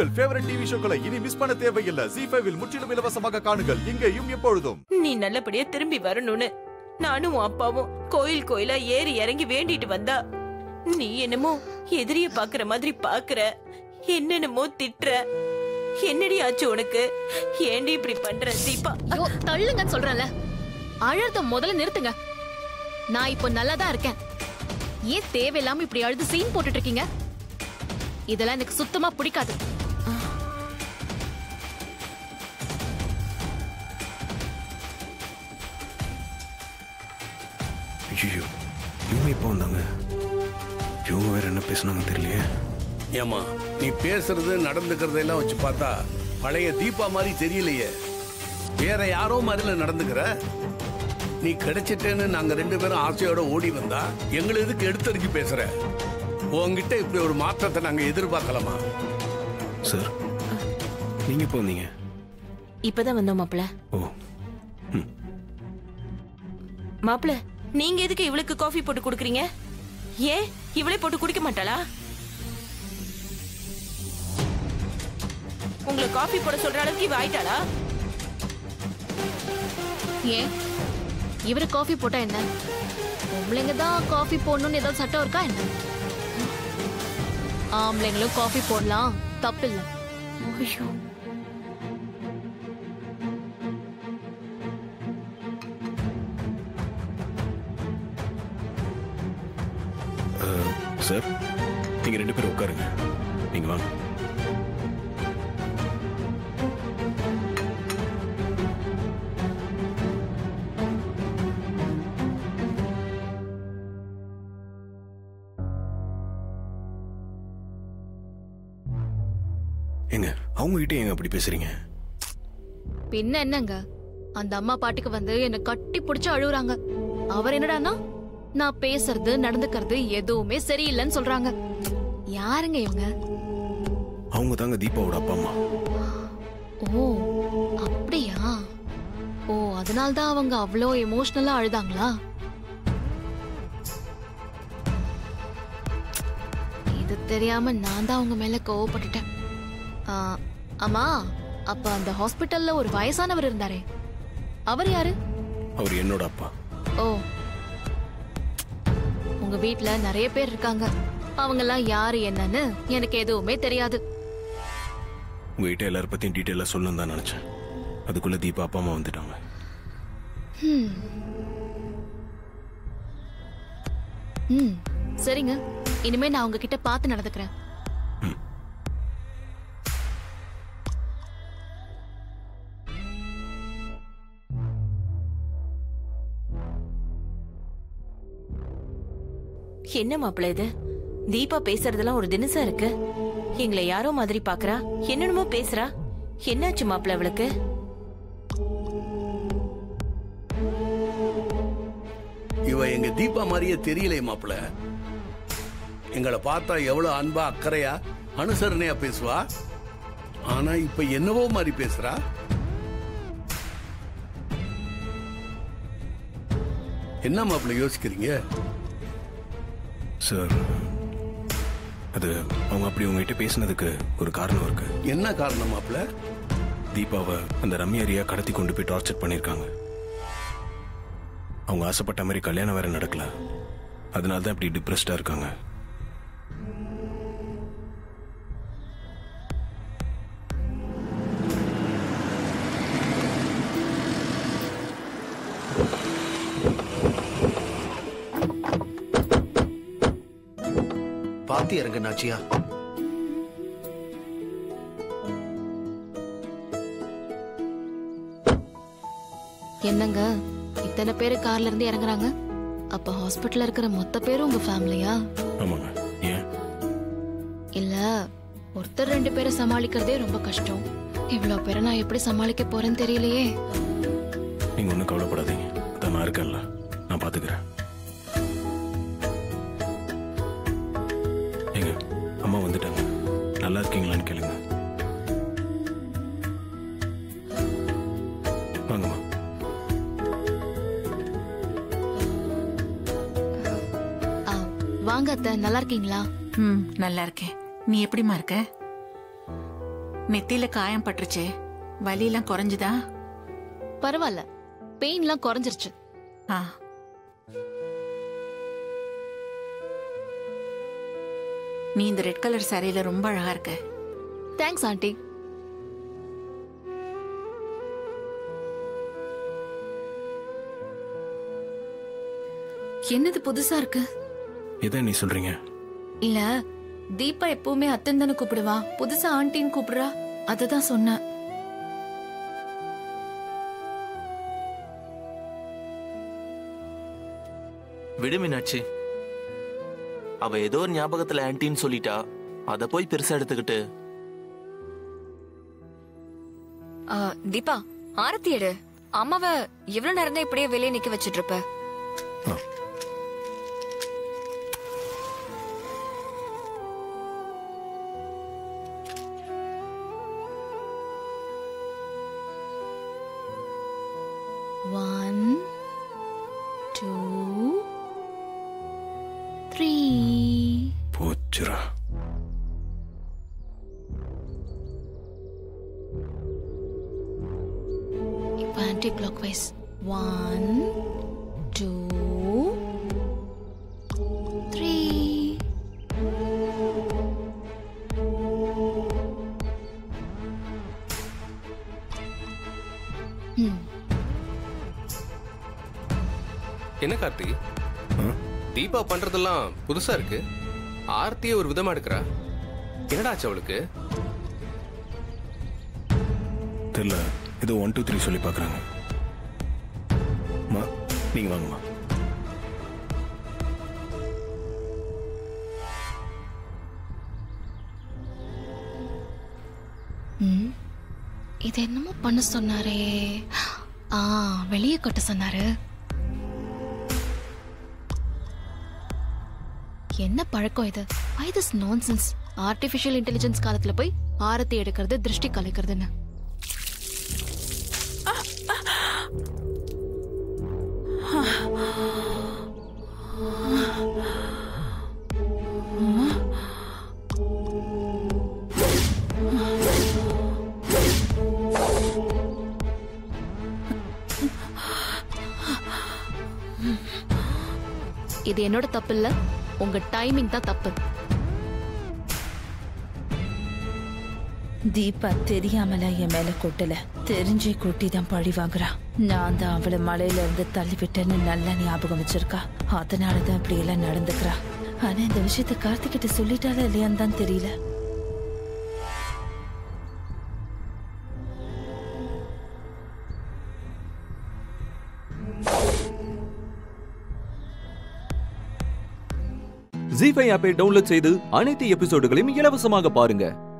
உங்கள் favourite TV ஷோக்களை இனி miss பண்ண தேவையில்லை ஜி ஃபைவில் முற்றிலும் இலவசமாக காணுங்கள் இங்கேயும் எப்பொழுதும் நீ நல்லபடியா திரும்பி வரணும்னு நானும் உன் அப்பாவும் கோயில் கோயிலா ஏறி இறங்கி வேண்டிட்டு வந்தா நீ என்னமோ எதிரிய பாக்குற மாதிரி பாக்குற என்னென்னமோ திட்டுற என்னடி ஆச்சு உனக்கு ஏண்டி இப்படி பண்ற தீபா ஐயோ தள்ளுங்கன்னு சொல்றேன்ல அழறத முதல்ல நிறுத்துங்க நான் இப்போ நல்லா தான் இருக்கேன் ஏன் தேவையில்லாம இப்படி அழுது சீன் போட்டுட்டு இருக்கீங்க இதெல்லாம் எனக்கு சுத்தமா பிடிக்காது ஐயோ இவங்க இப்போ வந்தாங்க இவங்க வேற என்ன பேசுனாங்க தெரியலையே ஏமா நீ பேசுறது நடந்துக்கிறதெல்லாம் வச்சு பார்த்தா பழைய தீபா மாதிரி தெரியலையே வேற யாரோ மாதிரில நடந்துக்கிற நீ கிடைச்சிட்டேன்னு நாங்க ரெண்டு பேரும் ஆசையோட ஓடி வந்தா எங்களை எதுக்கு எடுத்தறிஞ்சு பேசுற உன்கிட்ட இப்படி ஒரு மாற்றத்தை நாங்க எதிர்பார்க்கலாமா சார் நீங்க இப்போ வந்தீங்க இப்பதான் வந்தோம் மாப்பிள ஓ மாப்பிள நீங்க எதுக்கு இவளுக்கு காஃபி போட்டு குடுக்குறீங்க ஏன் இவளே போட்டு குடிக்க மாட்டாளா உங்களை காஃபி போட சொல்ற அளவுக்கு இவ ஆயிட்டாளா ஏன் இவரு காஃபி போட்டா என்ன பொம்பளைங்க தான் காஃபி போடணும்னு ஏதாவது சட்டம் இருக்கா என்ன ஆம்பளைங்களும் காஃபி போடலாம் தப்பு இல்ல ஐயோ அஹ், சார் நீங்க ரெண்டு பேரும் உட்காருங்க நீங்க வாங்க ஏங்க அவங்க கிட்ட ஏங்க அப்படி பேசுறீங்க பின்ன என்னங்க அந்த அம்மா பாட்டுக்கு வந்து என்ன கட்டி பிடிச்சு அழுகுறாங்க அவர் என்னடான்னா நான் பேசுறது நடந்துக்கிறது எதுவுமே சரியில்லைன்னு சொல்றாங்க யாருங்க இவங்க அவங்க தாங்க தீபாவோட அப்பா அம்மா ஓ அப்படியா ஓ அதனால தான் அவங்க அவ்வளோ எமோஷனலா அழுதாங்களா இது தெரியாம நான் தான் அவங்க மேல கோவப்பட்டுட்டேன் ஆ, அம்மா அப்ப அந்த ஹாஸ்பிட்டல்ல ஒரு வயசானவர் இருந்தாரே அவர் யாரு அவர் என்னோட அப்பா ஓ உங்க வீட்ல நிறைய பேர் இருக்காங்க அவங்க எல்லாம் யாரு என்னன்னு எனக்கு எதுவுமே தெரியாது உங்ககிட்ட எல்லார பத்தியும் டீட்டெயிலா சொல்லணும் தான் நினைச்சேன் அதுக்குள்ள தீபா அப்பா அம்மா வந்துட்டாங்க ம் சரிங்க இனிமே நான் உங்ககிட்ட பார்த்து நடந்துக்கிறேன் என்ன மாப்பிள இது தீபா பேசுறதெல்லாம் ஒரு தினசா இருக்கு எங்களை யாரோ மாதிரி பாக்குறா என்னென்னமோ பேசுறா என்னாச்சு மாப்பிள அவளுக்கு இவ எங்க தீபா மாதிரியே தெரியலையே மாப்பிள எங்களை பார்த்தா எவ்வளவு அன்பா அக்கறையா அனுசரணையா பேசுவா ஆனா இப்ப என்னவோ மாதிரி பேசுறா என்ன மாப்பிள யோசிக்கிறீங்க சார் அது அவங்க அப்படி உங்ககிட்ட பேசினதுக்கு ஒரு காரணம் இருக்கு என்ன காரணம் மாப்பிள தீபாவை அந்த ரம்யாரியா கடத்தி கொண்டு போய் டார்ச்சர் பண்ணியிருக்காங்க அவங்க ஆசைப்பட்ட மாதிரி கல்யாணம் வேற நடக்கல அதனால தான் இப்படி டிப்ரெஸ்டா இருக்காங்க பாத்தி இறங்க நாச்சியா என்னங்க இத்தனை பேரு கார்ல இருந்து இறங்குறாங்க அப்ப ஹாஸ்பிட்டல்ல இருக்கிற மொத்த பேரும் உங்க ஃபேமிலியா ஆமாங்க ஏன் இல்ல ஒருத்தர் ரெண்டு பேரை சமாளிக்கிறதே ரொம்ப கஷ்டம் இவ்வளவு பேரை நான் எப்படி சமாளிக்க போறேன்னு தெரியலையே நீங்க ஒன்றும் கவலைப்படாதீங்க அதான் நான் இருக்கேன்ல நான் பாத்துக்கிறேன் ஏங்க அம்மா வந்துட்டாங்க நல்லா இருக்கீங்களான்னு கேளுங்க வாங்கம்மா ஆ, வாங்க அத்தை நல்லா இருக்கீங்களா ம் நல்லா இருக்கேன் நீ எப்படிமா இருக்க நெத்தியில காயம் பட்டுருச்சே வலியெல்லாம் குறைஞ்சுதா பரவாயில்ல பெயின்லாம் குறைஞ்சிருச்சு ஆ நீ இந்த ரெட் கலர் சாரியில ரொம்ப அழகா இருக்க தேங்க்ஸ் ஆண்டி என்னது புதுசா இருக்கு எதை நீ சொல்றீங்க இல்ல தீபா எப்பவுமே அத்தன் தானே கூப்பிடுவா புதுசா ஆண்டின்னு கூப்பிடுறா அததான் சொன்னேன் விடு மீனாட்சி அவ ஏதோ ஒரு ஞாபகத்துல ஆன்ட்டின்னு சொல்லிட்டா அத போய் பெருசா எடுத்துக்கிட்டு ஆ, தீபா ஆரத்தி எடு அம்மாவ எவ்வளவு நேரம் தான் இப்படியே வெளியே நிக்க வச்சிட்டு இருப்ப ஒன் டூ த்ரீ போச்சுரா இப்போ anticlockwise one two three என்ன கார்த்தி தீபா பண்றதெல்லாம் புதுசா இருக்கு ஆர்த்தியே ஒரு விதமா எடுக்கிறா என்னடா ஆச்சு அவளுக்கு தெரியல ஏதோ ஒன் டூ த்ரீ சொல்லி பார்க்குறாங்க மா நீங்கள் வாங்கம்மா ம் இது என்னமோ பண்ண சொன்னாரே ஆ வெளியே கொட்ட சொன்னாரு என்ன பழக்கம் இது I this nonsense artificial intelligence காலத்துல போய் ஆரத்தி எடுக்கிறது திருஷ்டி கலைக்கிறதுன்னு இது என்னோட தப்பு இல்ல உங்க டைமிங் தான் தப்பு தீபா தெரியாமல என் மேல கொட்டல தெரிஞ்சே கொட்டி தான் பழி வாங்குறா நான் தான் அவளை மலையில இருந்து தள்ளி விட்டேன்னு நல்லா ஞாபகம் வச்சிருக்கா அதனாலதான் இப்படி எல்லாம் நடந்துக்கிறா ஆனா இந்த விஷயத்த கார்த்திகிட்ட சொல்லிட்டாலா இல்லையான்னு தான் தெரியல ஜி ஃபைவ் ஆப்பை டவுன்லோட் செய்து அனைத்து எபிசோடுகளையும் இலவசமாக பாருங்க